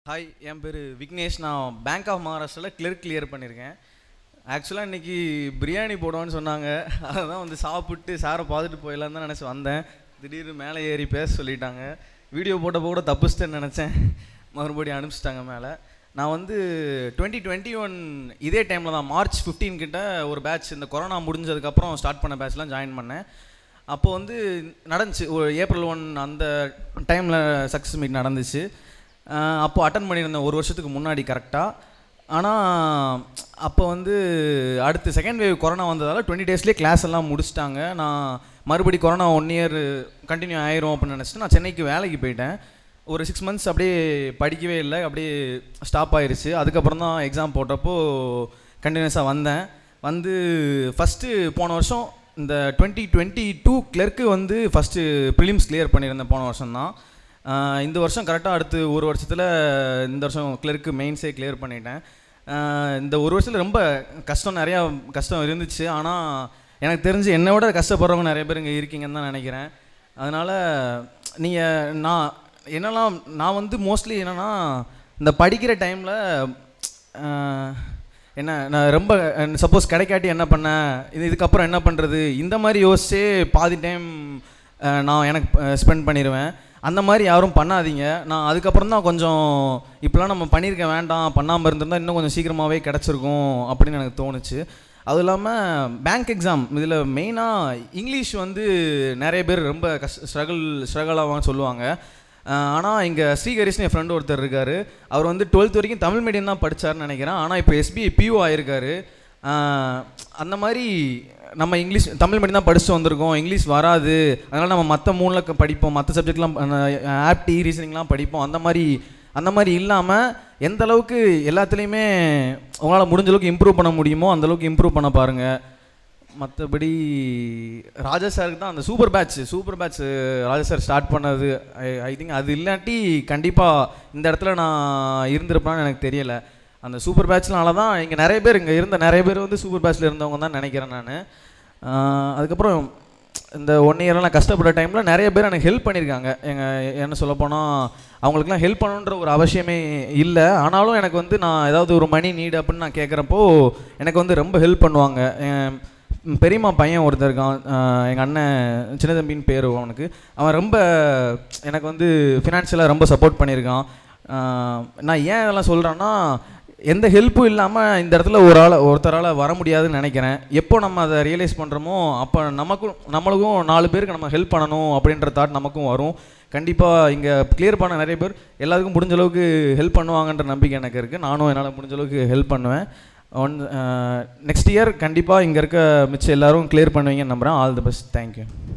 hi என் பேர் விக்னேஷ் நான் bank of மகாராஷ்டிராவில் கிளர்க் கிளியர் பண்ணியிருக்கேன் ஆக்சுவலாக இன்றைக்கி பிரியாணி போடுவோன்னு சொன்னாங்க அதான் வந்து சாப்பிட்டு சாரை பார்த்துட்டு போயிடலாம் தான் நினச்சி வந்தேன் திடீர்னு மேலே ஏறி பேச சொல்லிட்டாங்க வீடியோ போட்டப்போ கூட தப்பிச்சிட்டேன்னு நினச்சேன் மறுபடியும் அனுப்பிச்சிட்டாங்க மேலே நான் வந்து டுவெண்ட்டி டுவெண்ட்டி ஒன் இதே டைமில் தான் மார்ச் 15 கிட்ட ஒரு பேட்ச் இந்த கொரோனா முடிஞ்சதுக்கப்புறம் ஸ்டார்ட் பண்ண பேட்ச்லாம் ஜாயின் பண்ணேன் அப்போ வந்து நடந்துச்சு ஒரு ஏப்ரல் ஒன் அந்த டைமில் சக்ஸஸ் மீட் நடந்துச்சு அஹ் அப்போ அட்டன் பண்ணியிருந்தேன் ஒரு வருஷத்துக்கு முன்னாடி கரெக்டாக ஆனால் அப்போ வந்து அடுத்து செகண்ட் வேவ் கொரோனா வந்ததால் டுவெண்ட்டி டேஸ்லேயே கிளாஸ் எல்லாம் முடிச்சிட்டாங்க நான் மறுபடி கொரோனா ஒன் இயர் கண்டினியூ ஆயிரும் அப்படின்னு நினச்சிட்டு நான் சென்னைக்கு வேலைக்கு போயிட்டேன் ஒரு சிக்ஸ் மந்த்ஸ் அப்படியே படிக்கவே இல்லை அப்படியே ஸ்டாப் ஆயிருச்சு அதுக்கப்புறம் தான் எக்ஸாம் போட்டப்போ கண்டினியூஸாக வந்தேன் வந்து ஃபஸ்ட்டு போன வருஷம் இந்த டுவெண்ட்டி டுவெண்ட்டி டூ கிளர்க்கு வந்து ஃபஸ்ட்டு ப்ரிலிம்ஸ் கிளியர் பண்ணியிருந்தேன் போன வருஷம் தான் இந்த வருஷம் கரெக்டாக அடுத்து ஒரு வருஷத்தில் இந்த வருஷம் கிளர்க்கு மெயின்ஸே கிளியர் பண்ணிட்டேன் ஆஹ் இந்த ஒரு வருஷத்தில் ரொம்ப கஷ்டம் நிறையா கஷ்டம் இருந்துச்சு ஆனால் எனக்கு தெரிஞ்சு என்னை விட கஷ்டப்படுறவங்க நிறைய பேர் இங்கே இருக்கீங்கன்னு தான் நினைக்கிறேன் அதனால் நீங்கள் நான் என்னெல்லாம் நான் வந்து மோஸ்ட்லி என்னென்னா இந்த படிக்கிற டைமில் என்ன நான் ரொம்ப சப்போஸ் கிடைக்காட்டி என்ன பண்ணேன் இது இதுக்கப்புறம் என்ன பண்ணுறது இந்த மாதிரி யோசிச்சே பாதி டைம் நான் எனக்கு ஸ்பெண்ட் பண்ணிடுவேன் அந்த மாதிரி யாரும் பண்ணாதீங்க நான் அதுக்கப்புறம் தான் கொஞ்சம் இப்போலாம் நம்ம பண்ணியிருக்க வேண்டாம் பண்ணாமல் இருந்திருந்தால் இன்னும் கொஞ்சம் சீக்கிரமாகவே கிடச்சிருக்கும் அப்படின்னு எனக்கு தோணுச்சு அதுவும் இல்லாமல் பேங்க் எக்ஸாம் இதில் மெயினாக இங்கிலீஷ் வந்து நிறைய பேர் ரொம்ப கஷ்ட ஸ்ட்ரகிள் ஸ்ட்ரகிள் ஆவான்னு சொல்லுவாங்க ஆனால் இங்கே ஸ்ரீகரிஷ்னு என் ஃப்ரெண்டு ஒருத்தர் இருக்கார் அவர் வந்து டுவெல்த் வரைக்கும் தமிழ் மீடியம் தான் படித்தார்னு நினைக்கிறேன் ஆனால் இப்போ எஸ்பிஐ பியூ ஆயிருக்காரு ஆஹ் அந்த மாதிரி நம்ம இங்கிலீஷ் தமிழ் மீடியம் தான் படிச்சுட்டு வந்திருக்கோம் இங்கிலீஷ் வராது அதனால் நம்ம மற்ற மூணில் படிப்போம் மற்ற சப்ஜெக்ட்லாம் ஆப்டி ரீசனிங்லாம் படிப்போம் அந்த மாதிரி அந்த மாதிரி இல்லாமல் எந்த அளவுக்கு எல்லாத்துலேயுமே உங்களால் முடிஞ்ச அளவுக்கு இம்ப்ரூவ் பண்ண முடியுமோ அந்த அளவுக்கு இம்ப்ரூவ் பண்ண பாருங்கள் மற்றபடி ராஜா சாருக்கு தான் அந்த super batch super batch Raja sir start பண்ணது ஐ திங்க் அது இல்லாட்டி கண்டிப்பாக இந்த இடத்துல நான் இருந்திருப்பேன்னு எனக்கு தெரியலை அந்த சூப்பர் பேட்ச்னால தான் இங்கே நிறைய பேர் இங்கே இருந்த நிறைய பேர் வந்து சூப்பர் பேட்ச்சில் இருந்தவங்க தான் நினைக்கிறேன் நான் அதுக்கப்புறம் இந்த ஒன் இயர்லாம் கஷ்டப்பட்ட டைமில் நிறைய பேர் எனக்கு ஹெல்ப் பண்ணியிருக்காங்க எங்கள் என்ன சொல்லப்போனால் அவங்களுக்குலாம் ஹெல்ப் பண்ணணுன்ற ஒரு அவசியமே இல்லை ஆனாலும் எனக்கு வந்து நான் ஏதாவது ஒரு மணி நீடு அப்படின்னு நான் கேட்குறப்போ எனக்கு வந்து ரொம்ப ஹெல்ப் பண்ணுவாங்க என் பெரியம்மா பையன் ஒருத்தர் இருக்கான் எங்கள் அண்ணன் சின்ன தம்பின்னு பேர் அவனுக்கு அவன் ரொம்ப எனக்கு வந்து ஃபினான்ஷியலாக ரொம்ப சப்போர்ட் பண்ணியிருக்கான் ஆஹ் நான் ஏன் இதெல்லாம் சொல்கிறேன்னா எந்த ஹெல்ப்பும் இல்லாமல் இந்த இடத்துல ஒரு ஆள் ஒருத்தரால் வர முடியாதுன்னு நினைக்கிறேன் எப்போ நம்ம அதை ரியலைஸ் பண்ணுறோமோ அப்போ நமக்கும் நம்மளுக்கும் நாலு பேருக்கு நம்ம ஹெல்ப் பண்ணணும் அப்படின்ற தாட் நமக்கும் வரும் கண்டிப்பாக இங்கே கிளியர் பண்ண நிறைய பேர் எல்லாத்துக்கும் முடிஞ்ச அளவுக்கு ஹெல்ப் பண்ணுவாங்கன்ற நம்பிக்கை எனக்கு இருக்குது நானும் என்னால் முடிஞ்ச அளவுக்கு ஹெல்ப் பண்ணுவேன் ஒன் நெக்ஸ்ட் இயர் கண்டிப்பாக இங்கே இருக்க மிச்சம் எல்லாரும் கிளியர் பண்ணுவீங்கன்னு நம்புகிறேன் ஆல் தி பெஸ்ட் தேங்க்யூ